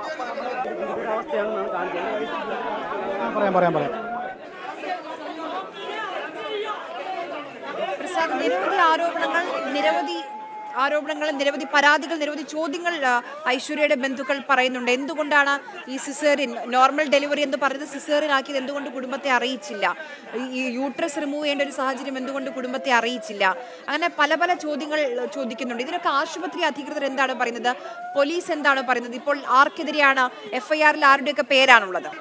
പറയാം പറയാം പറയാം പ്രസാദ് നിരവധി ആരോപണങ്ങൾ നിരവധി ആരോപണങ്ങൾ നിരവധി പരാതികൾ നിരവധി ചോദ്യങ്ങൾ ആ, ഐശ്വര്യയുടെ ബന്ധുക്കൾ പറയുന്നുണ്ട് എന്തുകൊണ്ടാണ് ഈ സിസേറിയൻ നോർമൽ ഡെലിവറി എന്ന് പറയുന്നത് സിസേറിയൻ ആക്കിയത് എന്തുകൊണ്ട് കുടുംബത്തെ അറിയിച്ചില്ല ഈ- ഈ യൂട്രസ് റിമൂവ് ചെയ്യേണ്ട ഒരു സാഹചര്യം എന്തുകൊണ്ട് കുടുംബത്തെ അറിയിച്ചില്ല അങ്ങനെ പല പല ചോദ്യങ്ങൾ ചോദിക്കുന്നുണ്ട് ഇതിനൊക്കെ ആശുപത്രി അധികൃതർ എന്താണ് പറയുന്നത് പോലീസ് എന്താണ് പറയുന്നത് ഇപ്പോൾ ആർക്കെതിരെയാണ് എഫ്ഐആറിൽ ആരുടെയൊക്കെ പേരാണുള്ളത്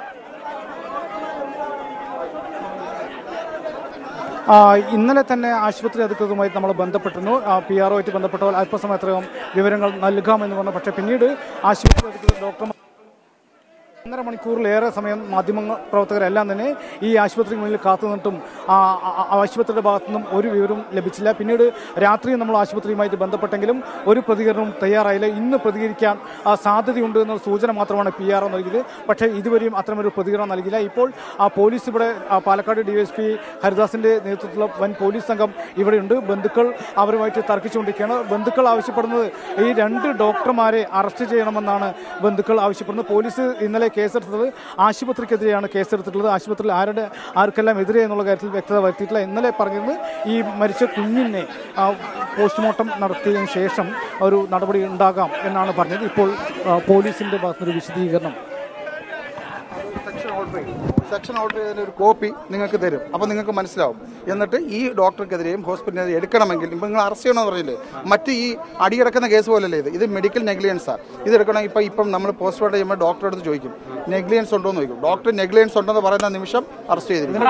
ആ, ഇന്നലെ തന്നെ ആശുപത്രി അധികൃതരുമായി നമ്മൾ ബന്ധപ്പെട്ടിരുന്നു പി ആർ ഒമായിട്ട് ബന്ധപ്പെട്ടവർ അല്പസമയത്തിനകം വിവരങ്ങൾ നൽകാമെന്ന് പറഞ്ഞു പക്ഷേ പിന്നീട് ആശുപത്രി അധികൃതർ ഡോക്ടർമാർ ഒന്നര മണിക്കൂറിലേറെ സമയം മാധ്യമ പ്രവർത്തകരെല്ലാം തന്നെ ഈ ആശുപത്രിക്ക് മുന്നിൽ കാത്തു നിന്നിട്ടും ആ, ആ, ആ, ആശുപത്രിയുടെ ഭാഗത്തുനിന്നും ഒരു വിവരവും ലഭിച്ചില്ല പിന്നീട് രാത്രി നമ്മൾ ആശുപത്രിയുമായിട്ട് ബന്ധപ്പെട്ടെങ്കിലും ഒരു പ്രതികരണവും തയ്യാറായില്ല ഇന്ന് പ്രതികരിക്കാൻ ആ, സാധ്യതയുണ്ട് എന്ന സൂചന മാത്രമാണ് പി ആർ നൽകിയത് പക്ഷേ ഇതുവരെയും അത്തരമൊരു പ്രതികരണം നൽകില്ല ഇപ്പോൾ ആ പോലീസ് ഇവിടെ ആ, പാലക്കാട് ഡിവൈഎസ്പി ഹരിദാസിന്റെ നേതൃത്വത്തിലുള്ള വൻ പോലീസ് സംഘം ഇവിടെയുണ്ട് ബന്ധുക്കൾ അവരുമായിട്ട് തർക്കിച്ചുകൊണ്ടിരിക്കുകയാണ് ബന്ധുക്കൾ ആവശ്യപ്പെടുന്നത് ഈ രണ്ട് ഡോക്ടർമാരെ അറസ്റ്റ് ചെയ്യണമെന്നാണ് ബന്ധുക്കൾ ആവശ്യപ്പെടുന്നത് പോലീസ് ഇന്നലെ കേസെടുത്തത് ആശുപത്രിക്കെതിരെയാണ് കേസെടുത്തിട്ടുള്ളത് ആശുപത്രിയിൽ ആരുടെ ആർക്കെല്ലാം എതിരെ എന്നുള്ള കാര്യത്തിൽ വ്യക്തത വരുത്തിയിട്ടില്ല ഇന്നലെ പറഞ്ഞത് ഈ മരിച്ച കുഞ്ഞിനെ ആ, പോസ്റ്റ്മോർട്ടം നടത്തിയതിനു ശേഷം ഒരു നടപടി ഉണ്ടാകാം എന്നാണ് പറഞ്ഞത് ഇപ്പോൾ ആ, പോലീസിന്റെ ഭാഗത്തുനിന്നൊരു വിശദീകരണം സെക്ഷൻ ഓർഡർ സെക്ഷൻ ഓർഡർ ചെയ്തതിന്റെ ഒരു കോപ്പി നിങ്ങൾക്ക് തരും അപ്പോൾ നിങ്ങൾക്ക് മനസ്സിലാവും എന്നിട്ട് ഈ ഡോക്ടർക്കെതിരെയും ഹോസ്പിറ്റലിനെതിരെ എടുക്കണമെങ്കിൽ ഇപ്പം നിങ്ങൾ അറസ്റ്റ് ചെയ്യണമെന്ന് പറഞ്ഞില്ലേ മറ്റ് ഈ അടിയടക്കുന്ന കേസ് പോലല്ലേ ഇത് ഇത് മെഡിക്കൽ നെഗ്ലിയൻസാണ് ഇത് എടുക്കണം ഇപ്പം ഇപ്പം നമ്മൾ പോസ്റ്റ്മോർട്ടം ചെയ്യുമ്പോൾ ഡോക്ടറെ അടുത്ത് ചോദിക്കും നെഗ്ലിയൻസ് ഉണ്ടോ എന്ന് ചോദിക്കും ഡോക്ടർ നെഗ്ലിയൻസ് ഉണ്ടെന്ന് പറയുന്ന നിമിഷം അറസ്റ്റ് ചെയ്തിരിക്കും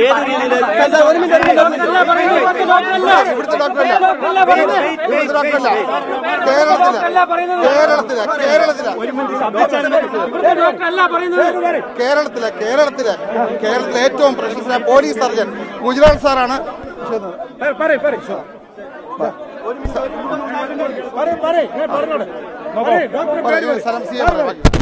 ഇവിടുത്തെ ഡോക്ടറല്ല ഇവിടുത്തെ ഡോക്ടറല്ല കേരളത്തിലെ കേരളത്തിലെ കേരളത്തിലെ കേരളത്തിലെ കേരളത്തിലെ കേരളത്തിലെ ഏറ്റവും പ്രശസ്തനായ പോലീസ് സർജൻ ഗുജറാൾ സാറാണ് സ്ഥലം സി എം